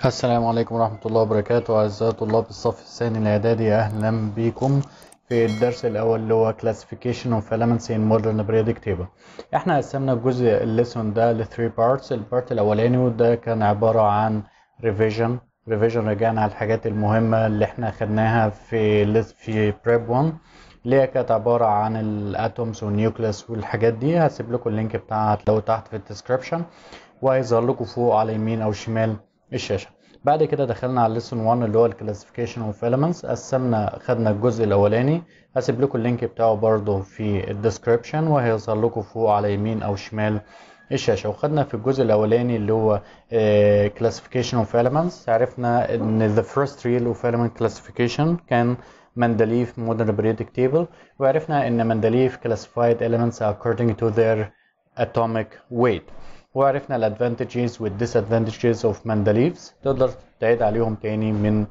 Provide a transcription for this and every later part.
السلام عليكم ورحمة الله وبركاته أعزائي طلاب الصف الثاني الإعدادي أهلا بكم في الدرس الأول اللي هو Classification of Elements in Modern Periodic Table احنا قسمنا الجزء الليسون ده ل 3 parts البارت الأولاني وده كان عبارة عن revision revision رجعنا على الحاجات المهمة اللي احنا خدناها في list- في prep 1 اللي هي كانت عبارة عن الاتومز والنيوكليس والحاجات دي هسيب لكم اللينك بتاعها هتلاقوه تحت في الديسكربشن وهيظهر لكم فوق على يمين أو شمال الشاشة بعد كده دخلنا على lesson 1 اللي هو الكلاسيفيكيشن اوف elements قسمنا خدنا الجزء الاولاني هسيب لكم اللينك بتاعه برضه في الديسكربشن وهيظهر لكم فوق على يمين او شمال الشاشه وخدنا في الجزء الاولاني اللي هو آه، classification of elements عرفنا ان the first rule of element classification كان مندليف modern periodic table وعرفنا ان مندليف classified elements according to their atomic weight وعرفنا الادفانتجز والديسادفانتجز اوف مندليفز تقدر تعيد عليهم تاني من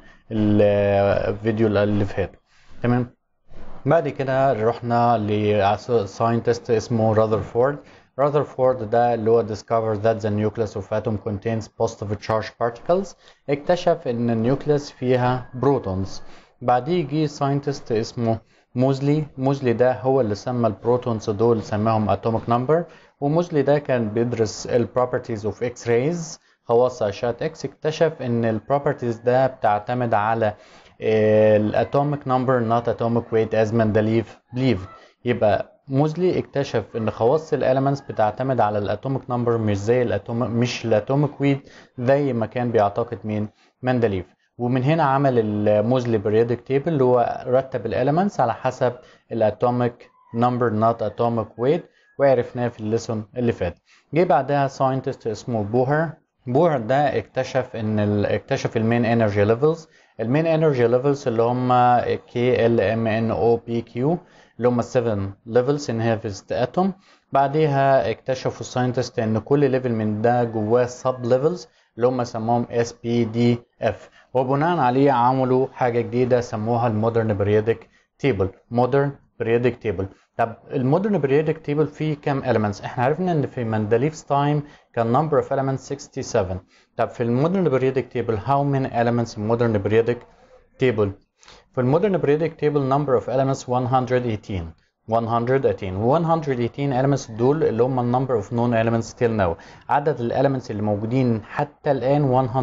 الفيديو اللي فات تمام بعد كده رحنا لساينتست اسمه راذرفورد راذرفورد ده اللي هو discovered that the nucleus of atom contains positive charge particles اكتشف ان النيوكليس فيها بروتونز بعديه جه ساينتست اسمه موزلي موزلي ده هو اللي سمى البروتونز دول سماهم atomic number وموزلي ده كان بيدرس ال properties of X rays خواص أشعة X اكتشف إن ال properties ده بتعتمد على ال atomic number not atomic weight as Mendeleev believed يبقى موزلي اكتشف ان خواص الاليمنتس بتعتمد على الاتوميك نمبر مش زي الاتوميك مش الاتوميك ويت زي ما كان بيعتقد مين مندليف ومن هنا عمل الموزلي بريودك تيبل اللي هو رتب الاليمنتس على حسب الاتوميك نمبر نوت اتوميك ويت وعرفناه في الليسون اللي فات جه بعدها ساينتست اسمه بوهر بوهر ده اكتشف ان ال... اكتشف المين انرجي ليفلز المين انرجي ليفلز اللي هم كي ال ام ان او بي كيو اللي هم 7 ليفلز ان هيفست اتوم بعديها اكتشفوا الساينتست ان كل ليفل من ده جواه سب ليفلز اللي هم سموهم اس بي دي اف وبناء عليه عملوا حاجه جديده سموها المودرن بريودك تيبل مودرن بريودك تيبل طب المودرن بريودك تيبل فيه كام elements احنا عرفنا ان في مندليف's تايم كان number of elements 67 طب في المودرن بريودك تيبل how many elements in modern periodic table في المودرن بريودك تيبل number of elements 118 118 118 elements دول اللي هم number of known elements till now عدد الاليمنتس اللي موجودين حتى الان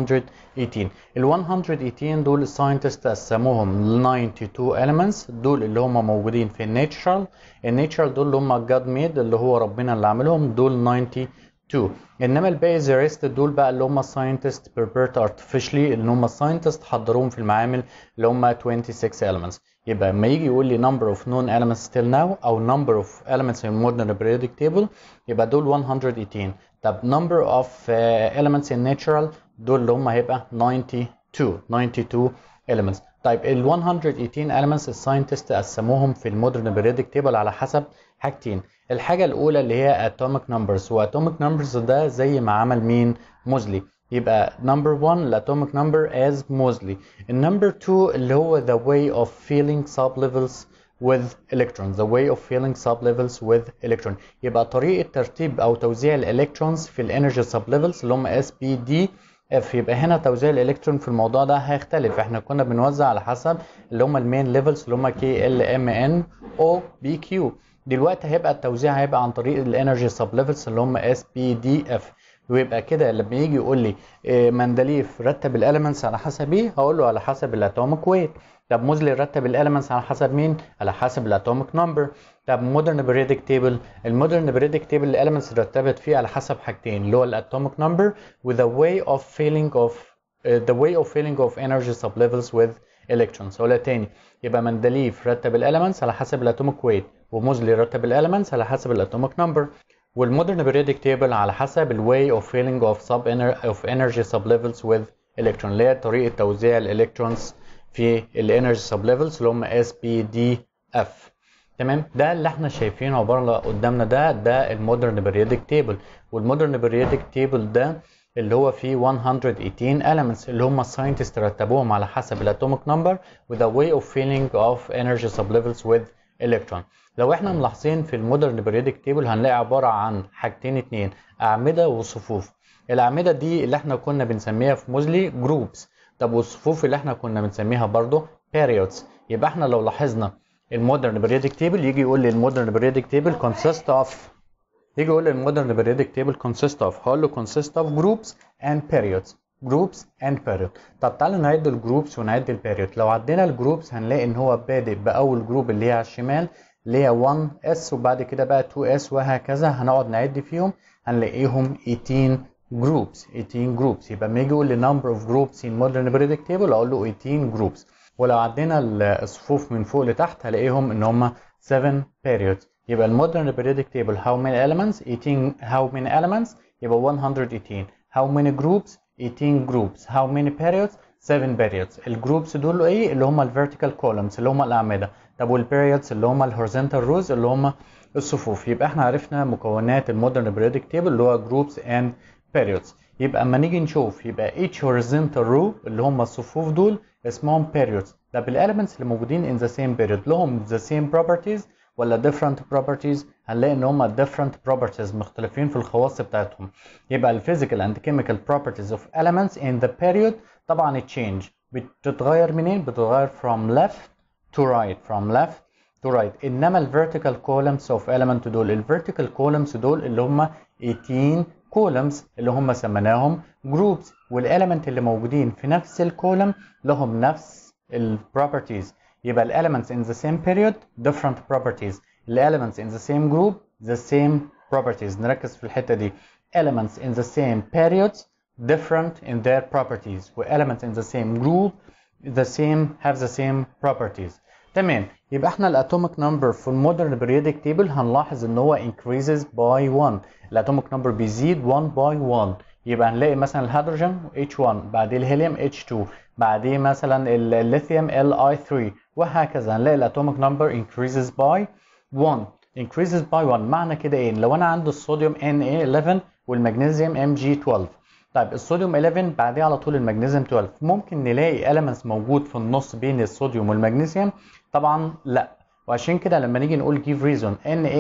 118 ال 118 دول الساينتست قسموهم ل 92 elements دول اللي هم موجودين في الناتشرال الناتشرال دول اللي هم جاد ميد اللي هو ربنا اللي عاملهم دول 92 انما الباقي ذا ريست دول بقى اللي هم الساينتست prepared artificially اللي هم الساينتست حضروهم في المعامل اللي هم 26 elements يبقى لما يجي يقول لي number of known elements till now او number of elements in modern periodic table يبقى دول 118 طب number of uh, elements in natural دول اللي هم هيبقى 92 92 elements طيب ال 118 elements الساينتست قسموهم في المودرن periodic table على حسب حاجتين الحاجة الأولى اللي هي atomic numbers و atomic numbers ده زي ما عمل مين موزلي يبقى number one الatomic number as Mosley النمبر two اللي هو the way of feeling sublevels with electrons the way of feeling sublevels with electron يبقى طريقة ترتيب أو توزيع الالكترونز في الانرجي sublevels اللي هم اس بي دي اف يبقى هنا توزيع الالكترون في الموضوع ده هيختلف احنا كنا بنوزع على حسب اللي هم المين ليفلز اللي هم كي ال ام ان او بي كيو دلوقتي هيبقى التوزيع هيبقى عن طريق الانرجي سبليفلز اللي هم اس بي دي اف ويبقى كده لما يجي يقول لي إيه، مندليف رتب الاليمنتس على حسب ايه هقول له على حسب الاتوميك ويت طب موزلي رتب الاليمنتس على حسب مين على حسب الاتوميك نمبر طب مودرن بريدك تيبل المودرن بريدك تيبل الاليمنتس رتبت فيه على حسب حاجتين اللي هو الاتوميك نمبر و the way of feeling of uh, the way of feeling of energy sublevels with electrons هقولها تاني يبقى مندليف رتب الاليمنتس على حسب الاتوميك ويت وموزلي رتب الاليمنتس على حسب الاتوميك نمبر والمودرن بريدك تيبل على حسب ال way of feeling of sub of energy sublevels with electron اللي هي طريقة توزيع الالكترونز في الانرجي sublevels اللي هم اس بي دي اف تمام ده اللي احنا شايفينه عباره قدامنا ده ده المودرن بريودك تيبل والمودرن بريودك تيبل ده اللي هو فيه 118 elements اللي هم الساينتست رتبوهم على حسب الاتوميك نمبر و the way of feeling of energy sublevels with electron لو احنا ملاحظين في المودرن بريودك تيبل هنلاقي عباره عن حاجتين اتنين اعمده وصفوف الاعمده دي اللي احنا كنا بنسميها في موزلي جروبس طب والصفوف اللي احنا كنا بنسميها برضو periods يبقى احنا لو لاحظنا المودرن بريدك تيبل يجي يقول لي المودرن بريدك تيبل consist of يجي يقول لي المودرن بريدك تيبل consist of هقول له consist of groups and periods groups and period طب تعالوا نعد الجروبس ونعد البيريود لو عدينا الجروبس هنلاقي ان هو بادئ باول جروب اللي هي على الشمال اللي هي 1 اس وبعد كده بقى 2 اس وهكذا هنقعد نعد فيهم هنلاقيهم 18 جروبس 18 جروبس يبقى لما يجي يقول لي number of groups in modern periodic table اقول له 18 جروبس ولو عدينا الصفوف من فوق لتحت هلاقيهم ان هم 7 periods يبقى المودرن periodic table how many elements 18 how many elements يبقى 118 how many groups 18 groups how many periods 7 periods الجروبس دول ايه اللي هم الفيرتيكال كولمز اللي هم الاعمده طب والبيريودز اللي هم الهوريزونتال روز اللي هم الصفوف يبقى احنا عرفنا مكونات المودرن periodic table اللي هو groups and periods يبقى اما نيجي نشوف يبقى each horizontal row اللي هم الصفوف دول اسمهم periods طب الاليمنتس اللي موجودين in the same period لهم the same properties ولا different properties هنلاقي ان هم different properties مختلفين في الخواص بتاعتهم يبقى ال physical and chemical properties of elements in the period طبعا change بتتغير منين بتتغير from left to right from left to right انما ال vertical columns of element دول ال vertical columns دول اللي هم 18 columns اللي هم سميناهم groups والelement اللي موجودين في نفس الكولم لهم نفس ال properties يبقى ال elements in the same period different properties ال elements in the same group the same properties نركز في الحتة دي elements in the same periods different in their properties و elements in the same group the same have the same properties تمام يبقى احنا الاتوميك نمبر في المودرن بريودك تيبل هنلاحظ ان هو increases by 1 الاتوميك نمبر بيزيد 1 by 1 يبقى هنلاقي مثلا الهيدروجين H1 بعدين الهيليوم H2 بعدين مثلا الليثيوم Li3 وهكذا هنلاقي الاتوميك نمبر increases by 1 increases by 1 معنى كده ايه لو انا عندي الصوديوم Na11 والمغنيسيوم Mg12 طيب الصوديوم 11 بعديه على طول المغنيسيوم 12 ممكن نلاقي elements موجود في النص بين الصوديوم والمغنيسيوم طبعا لا وعشان كده لما نيجي نقول give reason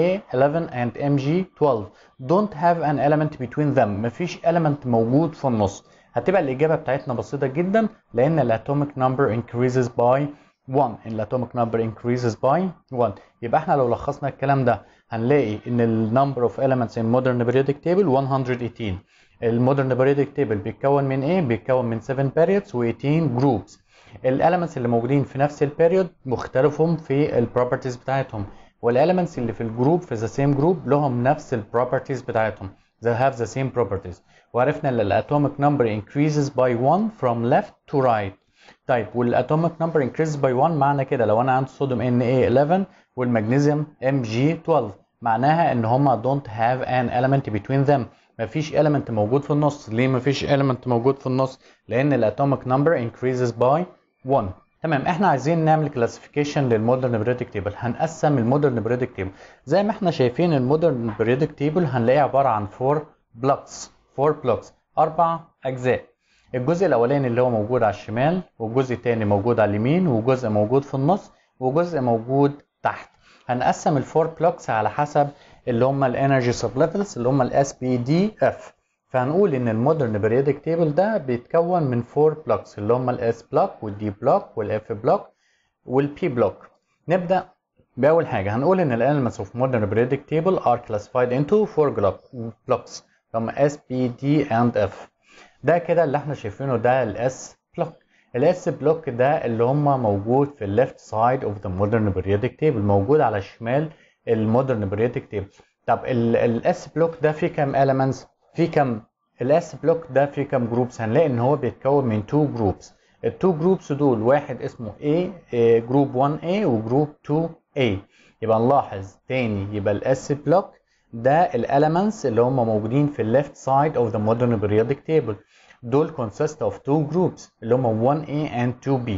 Na11 and Mg12 don't have an element between them مفيش element موجود في النص هتبقى الإجابة بتاعتنا بسيطة جدا لأن الاتوميك number increases by 1 الاتوميك number increases by 1 يبقى احنا لو لخصنا الكلام ده هنلاقي ان ال number of elements in modern periodic table 118 المودرن periodic table بيتكون من ايه؟ بيتكون من 7 periods و 18 groups الاليمنتس اللي موجودين في نفس البيريود مختلفهم في البروبرتيز بتاعتهم والاليمنتس اللي في الجروب في ذا سيم جروب لهم نفس البروبرتيز بتاعتهم they have the same properties وعرفنا ان الاتوميك number increases by 1 from left to right طيب والاتوميك number increases by 1 معنى كده لو انا عندي صوديوم Na11 والمغنيسيوم Mg12 معناها ان هما don't have an element between them مفيش element موجود في النص ليه مفيش element موجود في النص لان الاتوميك number increases by 1 تمام احنا عايزين نعمل كلاسيفيكيشن للمودرن بريدك تيبل هنقسم المودرن بريدك تيبل زي ما احنا شايفين المودرن بريدك تيبل هنلاقيه عباره عن 4 بلوكس 4 بلوكس اربع اجزاء الجزء الاولاني اللي هو موجود على الشمال والجزء الثاني موجود على اليمين وجزء موجود في النص وجزء موجود تحت هنقسم الفور بلوكس على حسب اللي هم الانرجي سب ليفلز اللي هم الاس بي دي اف فهنقول ان المودرن بريودك تيبل ده بيتكون من 4 بلوكس اللي هم الاس بلوك والدي بلوك والاف بلوك والبي بلوك نبدا باول حاجه هنقول ان الاليمنتس اوف مودرن بريودك تيبل ار كلاسيفايد انتو 4 بلوكس هم اس بي دي اند اف ده كده اللي احنا شايفينه ده الاس بلوك الاس بلوك ده اللي هم موجود في الليفت سايد اوف ذا مودرن بريودك تيبل موجود على شمال المودرن بريودك تيبل طب الاس بلوك ده فيه كام elements في كام الاس بلوك ده فيه كام جروبس هنلاقي ان هو بيتكون من 2 جروبس التو جروبس دول واحد اسمه A جروب 1A وجروب 2A يبقى نلاحظ تاني يبقى الاس بلوك ده الاليمنتس اللي هم موجودين في الليفت سايد اوف ذا مودرن بريودك تيبل دول consist of two groups اللي هم 1A and 2B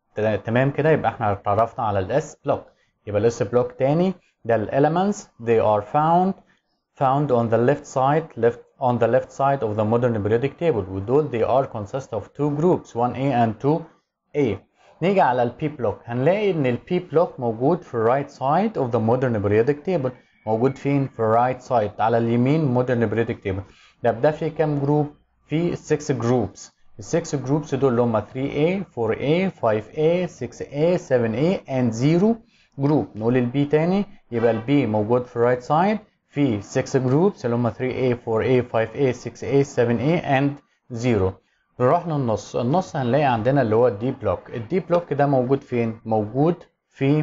تمام كده يبقى احنا اتعرفنا على الاس بلوك يبقى الاس بلوك تاني ده الاليمنتس they are found found on the left side left on the left side of the modern periodic table ودول they are consist of two groups 1A and 2A نيجي على البي بلوك هنلاقي ان البي بلوك موجود في الرايت سايد of the modern periodic table موجود فين في الرايت سايد على اليمين modern periodic table ده ده فيه كام جروب في 6 جروبس ال 6 جروبس دول اللي هم 3A 4A 5A 6A 7A and 0 جروب نقول البي تاني يبقى البي موجود في الرايت سايد في 6 جروبس اللي هم 3A 4A 5A 6A 7A and 0 نروح للنص النص هنلاقي عندنا اللي هو الدي بلوك الدي بلوك ده موجود فين موجود في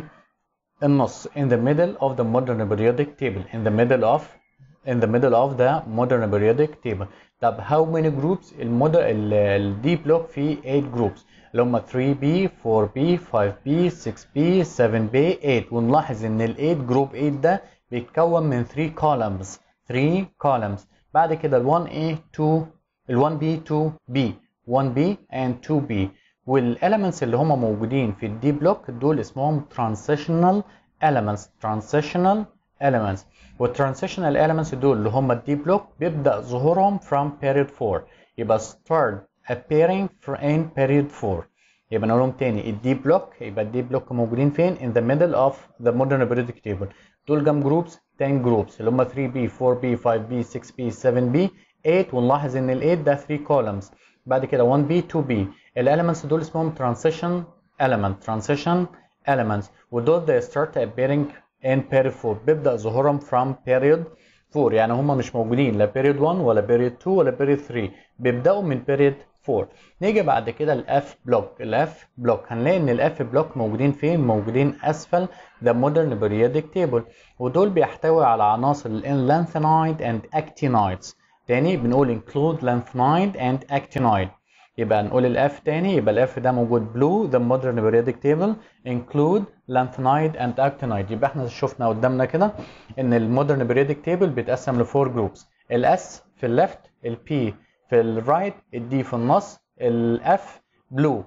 النص in the middle of the modern periodic table in the middle of in the middle of the modern periodic table طب how many groups المودر الدي بلوك فيه 8 groups اللي هم 3B 4B 5B 6B 7B 8 ونلاحظ ان ال 8 جروب 8 ده بيتكون من 3 columns 3 columns بعد كده ال 1A 2 ال 1B 2B 1B and 2B والاليمنتس اللي هم موجودين في الدي بلوك دول اسمهم transitional elements transitional elements والترانزيشنال elements دول اللي هم الدي بلوك بيبدا ظهورهم from period 4 يبقى start appearing in period 4 يبقى نقولهم تاني الدي بلوك يبقى الدي بلوك موجودين فين in the middle of the modern periodic table دول كام جروبس 10 جروبس اللي هم 3B 4B 5B 6B 7B 8 ونلاحظ ان ال 8 ده 3 columns بعد كده 1B 2B الاليمنتس دول اسمهم transition element transition elements ودول they start appearing in period 4 بيبدا ظهورهم from period 4 يعني هم مش موجودين لا period 1 ولا period 2 ولا period 3 بيبداوا من period 4 نيجي بعد كده الاف بلوك الاف بلوك هنلاقي ان الاف بلوك موجودين فين موجودين اسفل the modern periodic table ودول بيحتوي على عناصر ال lanthanide and actinides تاني بنقول include lanthanide and actinide يبقى نقول الاف تاني يبقى الاف ده موجود blue the modern periodic table include lanthanide and actinide يبقى احنا شفنا قدامنا كده ان المودرن periodic table بيتقسم لفور جروبس الاس في الليفت البي في الرايت الدي في النص الاف بلو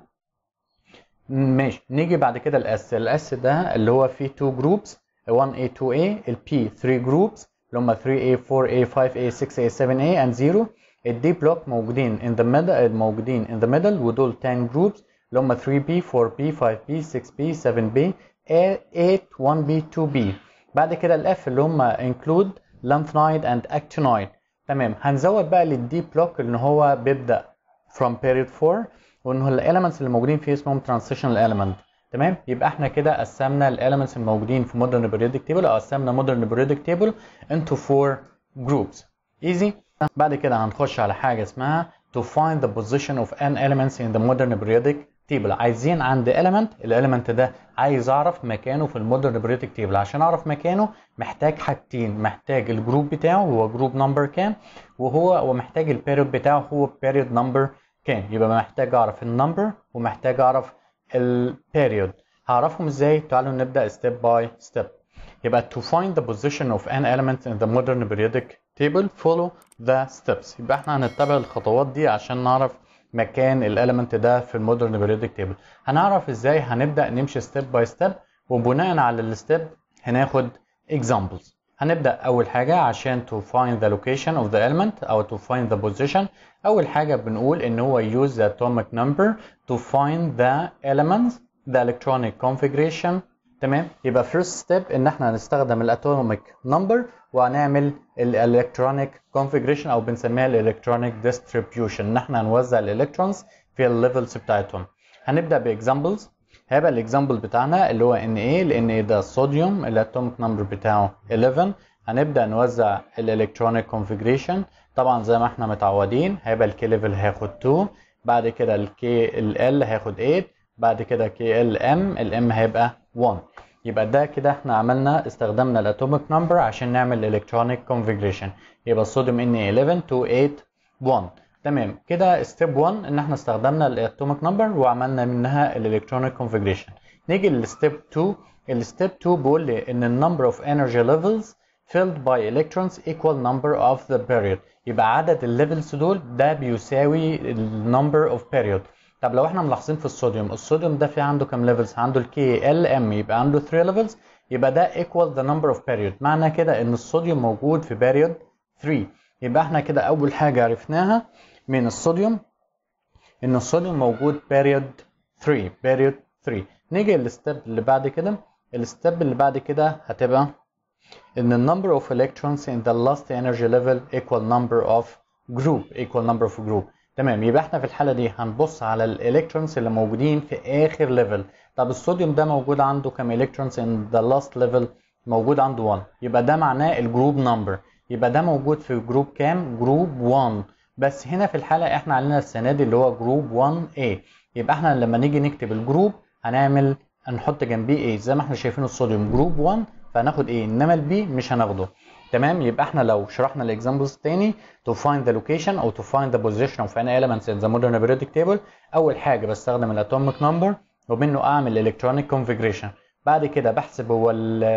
ماشي نيجي بعد كده الاس الاس ده اللي هو فيه 2 جروبس 1A 2A البي 3 جروبس اللي هم 3A 4A 5A 6A 7A and 0 الدي بلوك موجودين in the middle موجودين in the middle ودول 10 جروبس اللي هم 3B 4B 5B 6B 7B 8 1B 2B بعد كده الاف اللي هم include lanthanide and actinide تمام هنزود بقى للدي بلوك ان هو بيبدا from period 4 وان الاليمنتس اللي موجودين فيه اسمهم transitional element تمام يبقى احنا كده قسمنا الاليمنتس الموجودين في modern periodic table او قسمنا modern periodic table into four groups easy بعد كده هنخش على حاجه اسمها to find the position of n elements in the modern periodic table عايزين عند element الاليمنت ده عايز اعرف مكانه في المودرن periodic table عشان اعرف مكانه محتاج حاجتين محتاج الجروب بتاعه هو جروب نمبر كام وهو ومحتاج البيريود بتاعه هو بيريود نمبر كام يبقى محتاج اعرف النمبر ومحتاج اعرف البيريود هعرفهم ازاي تعالوا نبدا step by step يبقى to find the position of an element in the modern periodic table follow the steps يبقى احنا هنتبع الخطوات دي عشان نعرف مكان الاليمنت ده في المودرن periodic table هنعرف ازاي هنبدا نمشي step by step وبناء على الستيب هناخد examples هنبدا اول حاجه عشان to find the location of the element او to find the position اول حاجه بنقول ان هو use the atomic number to find the elements the electronic configuration تمام يبقى first step ان احنا هنستخدم الاتوميك نمبر وهنعمل الالكترونيك configuration او بنسميها الالكترونيك distribution ان احنا هنوزع الالكترونز في الليفلز بتاعتهم هنبدا باكزامبلز هيبقى الاكزامبل بتاعنا اللي هو ان ايه لان ده الصوديوم الاتوميك نمبر بتاعه 11 هنبدا نوزع الالكترونيك configuration طبعا زي ما احنا متعودين هيبقى الكي ليفل هياخد 2 بعد كده الكي ال هياخد 8 بعد كده كي ال ام الام هيبقى 1 يبقى ده كده احنا عملنا استخدمنا الاتوميك نمبر عشان نعمل الالكترونيك configuration يبقى الصوديوم ان 11 2 8 1 تمام كده ستيب 1 ان احنا استخدمنا الاتوميك نمبر وعملنا منها الالكترونيك configuration نيجي للستيب 2 الستيب 2 بيقول لي ان النمبر اوف energy levels filled by electrons equal number of the period يبقى عدد الليفلز دول ده بيساوي النمبر اوف period طب لو احنا ملاحظين في الصوديوم الصوديوم ده في عنده كام ليفلز عنده الكي ال ام يبقى عنده 3 ليفلز يبقى ده equal the number of period معنى كده ان الصوديوم موجود في period 3 يبقى احنا كده اول حاجه عرفناها من الصوديوم ان الصوديوم موجود period 3 period 3 نيجي للستيب اللي بعد كده الستيب اللي بعد كده هتبقى ان the number of electrons in the last energy level equal number of جروب equal number of group تمام يبقى احنا في الحاله دي هنبص على الالكترونز اللي موجودين في اخر ليفل طب الصوديوم ده موجود عنده كام الكترونز ان ذا لاست ليفل موجود عنده 1 يبقى ده معناه الجروب نمبر يبقى ده موجود في جروب كام جروب 1 بس هنا في الحاله احنا علينا السنه دي اللي هو جروب 1A يبقى احنا لما نيجي نكتب الجروب هنعمل هنحط جنبيه A زي ما احنا شايفين الصوديوم جروب 1 فهناخد A انما البي مش هناخده تمام يبقى احنا لو شرحنا الاكزامبلز تاني to find the location او to find the position of any elements in the modern periodic table اول حاجه بستخدم الاتوميك نمبر ومنه اعمل الكترونيك configuration بعد كده بحسب هو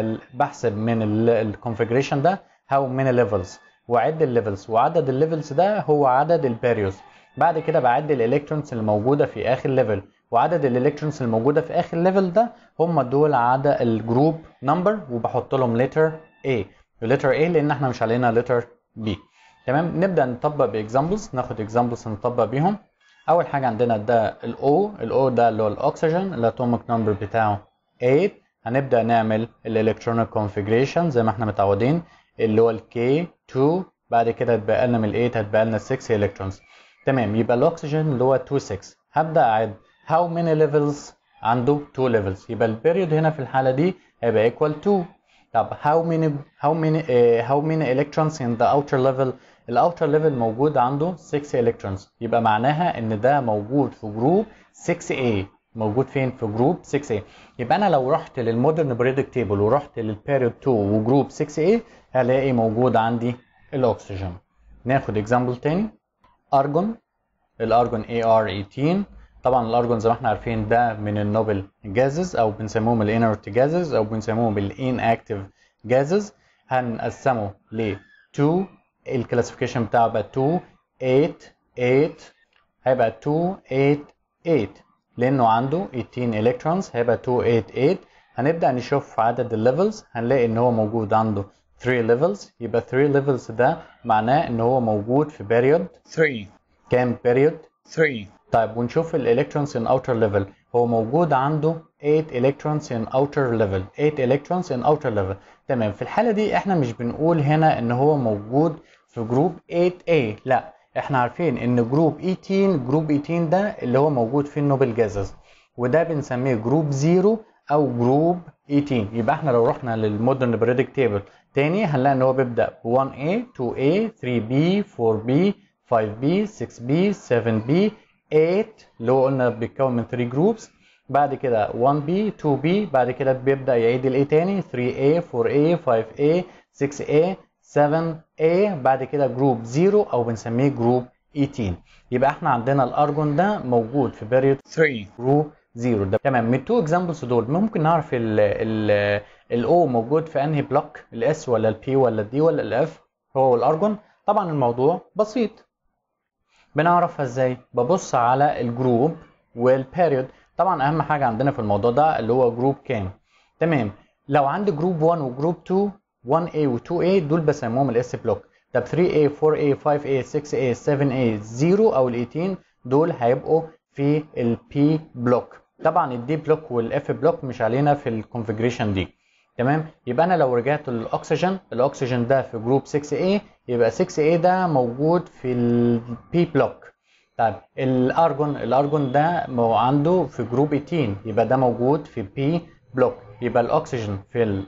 بحسب من الكونفيجريشن ده how many levels واعد الليفلز وعدد الليفلز ده هو عدد الباريوز بعد كده بعد الالكترونز اللي موجوده في اخر ليفل وعدد الالكترونز الموجوده في اخر ليفل ده هم دول عدد الجروب نمبر وبحط لهم لتر A لتر A لان احنا مش علينا لتر B تمام نبدا نطبق باكزامبلز ناخد اكزامبلز نطبق بيهم اول حاجه عندنا ده الاو الاو ده اللي هو الاكسجين الاتوميك نمبر بتاعه 8 هنبدا نعمل الالكترونيك كونفيجريشن زي ما احنا متعودين اللي هو الكي 2 بعد كده هتبقى لنا من ال 8 هتبقى لنا 6 الكترونز تمام يبقى الاكسجين اللي هو 2 6 هبدا اعد how many levels عنده 2 levels يبقى البيريود هنا في الحاله دي هيبقى equal 2 طب how many how many uh, how many electrons in the outer level الاوتر ليفل موجود عنده 6 الكترونز يبقى معناها ان ده موجود في جروب 6A موجود فين في جروب 6A يبقى انا لو رحت للمودرن بريدك تيبل ورحت للبيريود 2 وجروب 6A هلاقي موجود عندي الاكسجين ناخد اكزامبل تاني ارجون الارجون AR18 طبعا الارجون زي ما احنا عارفين ده من النوبل جازز او بنسموهم الانرت جازز او بنسموهم الان اكتيف جازز هنقسمه ل 2 الكلاسيفيكيشن بتاعه بقى 2 8 8 هيبقى 2 8 8 لانه عنده 18 الكترونز هيبقى 2 8 8 هنبدا نشوف عدد الليفلز هنلاقي ان هو موجود عنده 3 ليفلز يبقى 3 ليفلز ده معناه ان هو موجود في بيريود 3 كام بيريود 3 طيب ونشوف الالكترونز ان اوتر ليفل هو موجود عنده 8 الكترونز ان اوتر ليفل 8 الكترونز ان اوتر ليفل تمام في الحاله دي احنا مش بنقول هنا ان هو موجود في جروب 8A لا احنا عارفين ان جروب 18 جروب 18 ده اللي هو موجود فيه النوبل جازز وده بنسميه جروب 0 او جروب 18 يبقى احنا لو رحنا للمودرن بريدك تيبل تاني هنلاقي ان هو بيبدا ب 1A 2A 3B 4B 5B 6B 7B 8 اللي هو قلنا بيتكون من 3 جروبس بعد كده 1B 2B بعد كده بيبدا يعيد الايه تاني 3A 4A 5A 6A 7A بعد كده جروب 0 او بنسميه جروب 18 يبقى احنا عندنا الارجون ده موجود في بيريود 3 جروب 0 ده تمام من التو اكزامبلز دول ممكن نعرف ال ال الاو موجود في انهي بلوك الاس ولا البي ولا الدي ولا الاف هو الارجون طبعا الموضوع بسيط بنعرفها ازاي ببص على الجروب والبيريود طبعا اهم حاجه عندنا في الموضوع ده اللي هو جروب كام تمام لو عندي جروب 1 وجروب 2 1A و 2A دول بسموهم الاس بلوك طب 3A 4A 5A 6A 7A 0 او ال 18 دول هيبقوا في البي بلوك طبعا الدي بلوك والاف بلوك مش علينا في الكونفجريشن دي تمام يبقى انا لو رجعت للاكسجين الاكسجين ده في جروب 6A يبقى 6A ده موجود في البي بلوك طيب الارجون الارجون ده مو عنده في جروب 18 يبقى ده موجود في بي بلوك يبقى الاكسجين في ال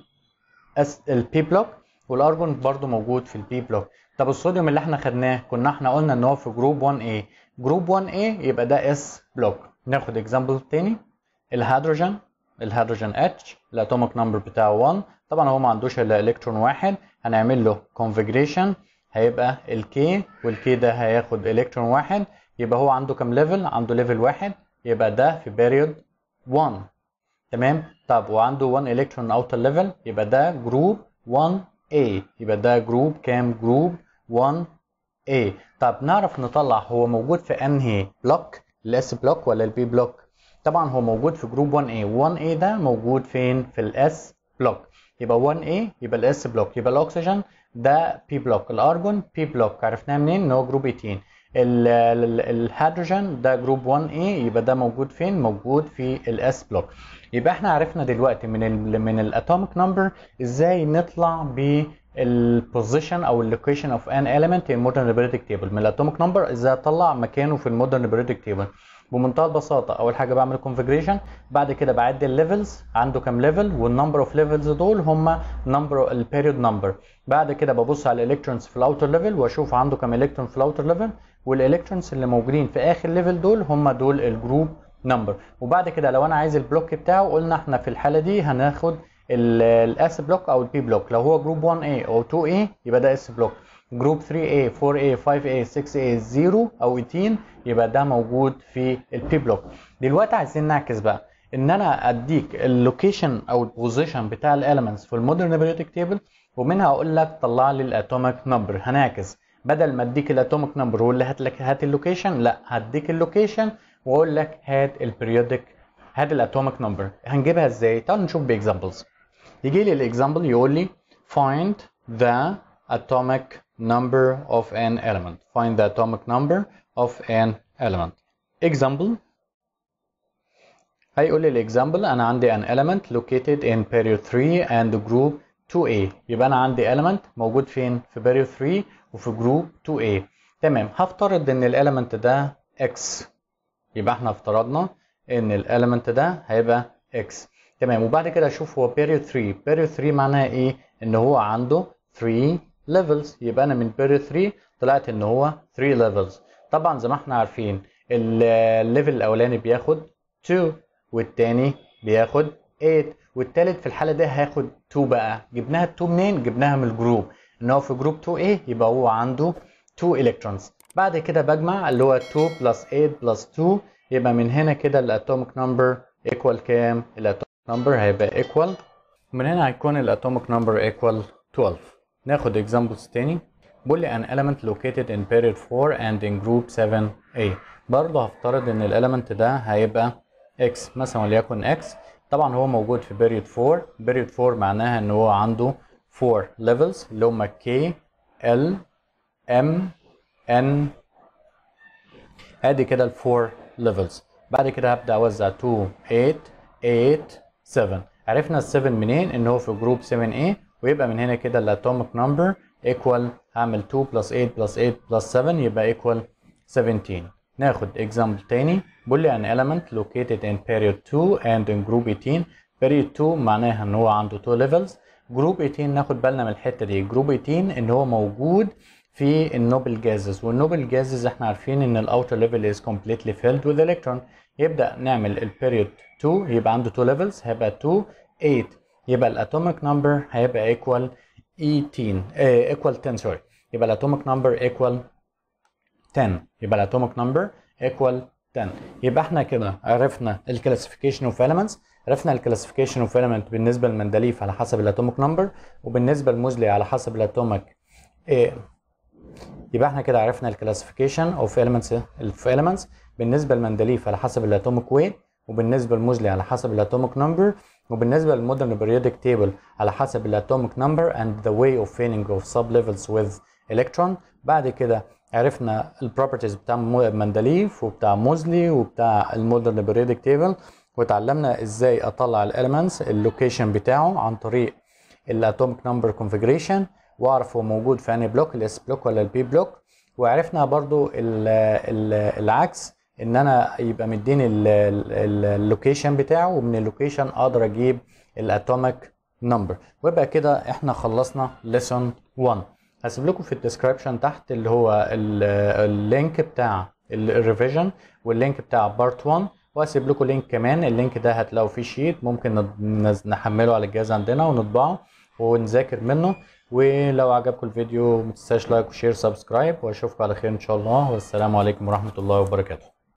البي بلوك والارجون برضو موجود في البي بلوك طب الصوديوم اللي احنا خدناه كنا احنا قلنا ان هو في جروب 1A جروب 1A يبقى ده اس بلوك ناخد اكزامبل تاني الهيدروجين الهيدروجين اتش الاتوميك نمبر بتاعه 1 طبعا هو ما عندوش الا الكترون واحد هنعمل له كونفجريشن هيبقى الكي والكي ده هياخد الكترون واحد يبقى هو عنده كام ليفل عنده ليفل واحد يبقى ده في بيريود 1 تمام طب وعنده 1 الكترون اوتر ليفل يبقى ده جروب 1A يبقى ده جروب كام جروب 1A طب نعرف نطلع هو موجود في انهي بلوك الاس بلوك ولا البي بلوك طبعا هو موجود في جروب 1A 1A ده موجود فين في الاس بلوك يبقى 1A يبقى الاس بلوك يبقى الاكسجين ده بي بلوك الارجون بي بلوك عرفناه منين ان هو جروب 18 الهيدروجين ده جروب 1A يبقى ده موجود فين موجود في الاس بلوك يبقى احنا عرفنا دلوقتي من ال من الاتوميك نمبر ازاي نطلع ب البوزيشن او اللوكيشن اوف ان element in modern periodic table من الاتوميك نمبر ازاي اطلع مكانه في المودرن periodic table بمنتهى البساطه اول حاجه بعمل configuration بعد كده بعد الليفلز عنده كام ليفل والنمبر اوف ليفلز دول هم نمبر البيريود نمبر بعد كده ببص على الالكترونز في الاوتر ليفل واشوف عنده كام الكترون في الاوتر ليفل والالكترونز اللي موجودين في اخر ليفل دول هم دول الجروب نمبر وبعد كده لو انا عايز البلوك بتاعه قلنا احنا في الحاله دي هناخد الاس بلوك او البي بلوك لو هو جروب 1A او 2A يبقى ده اس بلوك جروب 3A 4A 5A 6A 0 او 18 يبقى ده موجود في البي بلوك دلوقتي عايزين نعكس بقى ان انا اديك اللوكيشن او البوزيشن بتاع الاليمنتس في المودرن بيريودك تيبل ومنها اقول لك طلع لي الاتوميك نمبر هنعكس بدل ما اديك الاتوميك نمبر واللي هات لك هات اللوكيشن لا هديك اللوكيشن واقول لك هات البريودك هات الاتوميك نمبر هنجيبها ازاي تعالوا نشوف باكزامبلز يجي لي الاكزامبل يقول لي find the atomic number of an element find the atomic number of an element example هيقول لي الاكزامبل انا عندي an element located in period 3 and group 2A يبقى انا عندي element موجود فين في period 3 وفي group 2A تمام هفترض ان الاليمنت ده x يبقى احنا افترضنا ان الاليمنت ده هيبقى x تمام وبعد كده اشوف هو period 3 period 3 معناها ايه ان هو عنده 3 levels يبقى انا من period 3 طلعت ان هو 3 levels طبعا زي ما احنا عارفين الليفل الاولاني بياخد 2 والتاني بياخد 8 والتالت في الحاله دي هياخد 2 بقى جبناها 2 منين جبناها من الجروب ان هو في جروب 2A يبقى هو عنده 2 الكترونز بعد كده بجمع اللي هو 2 بلس 8 بلس 2 يبقى من هنا كده الاتوميك نمبر ايكوال كام الاتوميك نمبر هيبقى ايكوال ومن هنا هيكون الاتوميك نمبر ايكوال 12 ناخد اكزامبلز تاني بيقول لي an element located in period 4 and in group 7A برضه هفترض ان الاليمنت ده هيبقى x مثلا وليكن x طبعا هو موجود في period 4 period 4 معناها ان هو عنده 4 levels اللي هم K L M N ادي كده ال 4 levels بعد كده هبدا اوزع 2 8 8 7 عرفنا ال 7 منين ان هو في جروب 7A ويبقى من هنا كده الاتوميك نمبر ايكوال هعمل 2 بلس 8 بلس 8 بلس 7 يبقى ايكوال 17 ناخد اكزامبل تاني بيقول لي an element located in period 2 and in group 18 period 2 معناها ان هو عنده 2 levels جروب 18 ناخد بالنا من الحته دي جروب 18 ان هو موجود في النوبل جازز والنوبل جازز احنا عارفين ان الاوتر ليفل از completely filled with electron يبدا نعمل البيريود 2 يبقى عنده 2 ليفلز هيبقى 2 8 يبقى الاتوميك نمبر هيبقى ايكوال 18 ايكوال 10 سوري يبقى الاتوميك نمبر ايكوال 10 يبقى الاتوميك نمبر ايكوال 10 يبقى احنا كده عرفنا الكلاسيفيكيشن اوف elements عرفنا الكلاسيفيكيشن اوف element بالنسبه لمندليف على حسب الاتوميك نمبر وبالنسبه لموزلي على حسب الاتوميك إيه يبقى احنا كده عرفنا الكلاسيفيكيشن اوف elements اوف elements بالنسبه لمندليف على حسب الاتوميك ويت وبالنسبه لموزلي على حسب الاتوميك نمبر وبالنسبه للمودرن periodic تيبل على حسب الاتوميك نمبر and the way of filling of sublevels with electron بعد كده عرفنا البروبرتيز بتاع مندليف وبتاع موزلي وبتاع المودرن periodic تيبل وتعلمنا ازاي اطلع الاليمنتس اللوكيشن بتاعه عن طريق الاتوميك نمبر كونفيجريشن واعرف هو موجود في انهي بلوك الاس بلوك ولا البي بلوك وعرفنا برضو ال ال العكس ان انا يبقى مديني اللوكيشن بتاعه ومن اللوكيشن اقدر اجيب الاتوميك نمبر ويبقى كده احنا خلصنا ليسون 1 هسيب لكم في الديسكربشن تحت اللي هو اللينك بتاع الريفيجن واللينك بتاع بارت 1 وهسيب لكم لينك كمان اللينك ده هتلاقوا فيه شيت ممكن نحمله على الجهاز عندنا ونطبعه ونذاكر منه ولو عجبكم الفيديو متنساش لايك وشير سبسكرايب واشوفكم على خير ان شاء الله والسلام عليكم ورحمه الله وبركاته